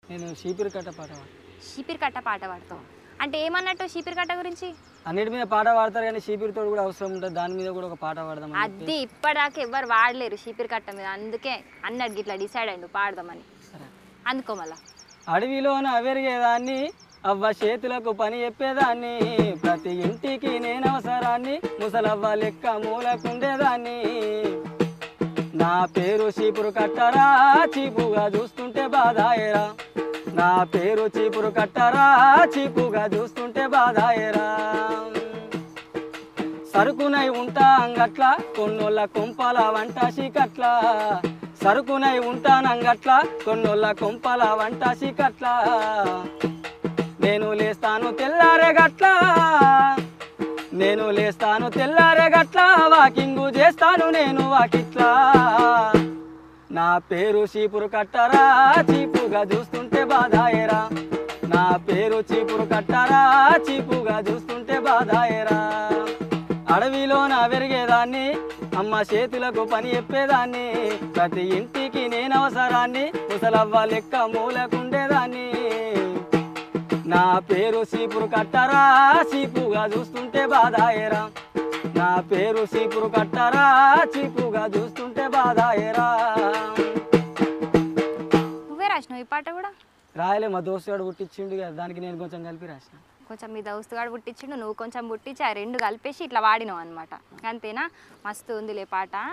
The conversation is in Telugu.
నేను షీపిరి కట్ట పాట పాడతా. షీపిరి కట్ట పాట పాడతావు అంటే ఏమన్నట్టు షీపిరి కట్ట గురించి అన్నిటి మీద పాట పాడతారు కానీ షీపిరితో కూడా అవసరం ఉంటుంది దాని మీద కూడా ఒక పాట పాడదాం అని చెప్పి. అది ఇప్పటిదాకా ఎవ్వరు వాడలేరు షీపిరి కట్ట మీద అందుకే అన్నట్టు ఇట్లా డిసైడ్ అయ్యిండు పాడదామని సరే అందుకో మళ్ళా అడవిలోన పెరిగేదాన్ని అవ్వ చేతులకు పని చెప్పేదాన్ని ప్రతి ఇంటికి నేను అవసరాన్ని ముసలవ్వ లెక్క మూలకుండేదాన్ని నా పేరు చీపురు కట్టరా చీపుగా చూస్తుంటే బాధాయరా నా పేరు చీపురు కట్టరా చీపుగా చూస్తుంటే బాధాయరా సరుకునై ఉంటా అంగట్ల కొన్నోళ్ళ కొంపల వంట చీకట్ల సరుకునై ఉంటానంగట్ల కొన్నోళ్ళ కొంపల వంట చీకట్ల నేను లేస్తాను తెల్లారే గట్ల నేను లేస్తాను తెల్లారే గట్ల వాకింగు చేస్తాను నేను వాకిట్లా నా పేరు చీపురు కట్టరా చీపుగా చూస్తుంటే బాధాయరా నా పేరు చీపురు కట్టరా చీపుగా చూస్తుంటే బాధాయరా అడవిలో నా పెరిగేదాన్ని అమ్మ చేతులకు పని చెప్పేదాన్ని ప్రతి ఇంటికి నేను అవసరాన్ని ముసలవ్వ లెక్క మూలకుండేదాన్ని నా పేరు సీపురు కట్టరా చీపుగా చూస్తుంటే బాధాయరా నా పేరు సీపురు కట్టరా చీపుగా చూస్తుంటే బాధాయరా నువ్వే రాసినావు ఈ పాట కూడా రాయలే మా దోస్తుగాడు పుట్టించిండు కదా దానికి నేను కొంచెం కలిపి రాసిన కొంచెం మీ దోస్తుగాడు పుట్టించిండు నువ్వు కొంచెం పుట్టించి ఆ రెండు కలిపేసి ఇట్లా వాడినావు అనమాట అంతేనా మస్తు ఉందిలే పాట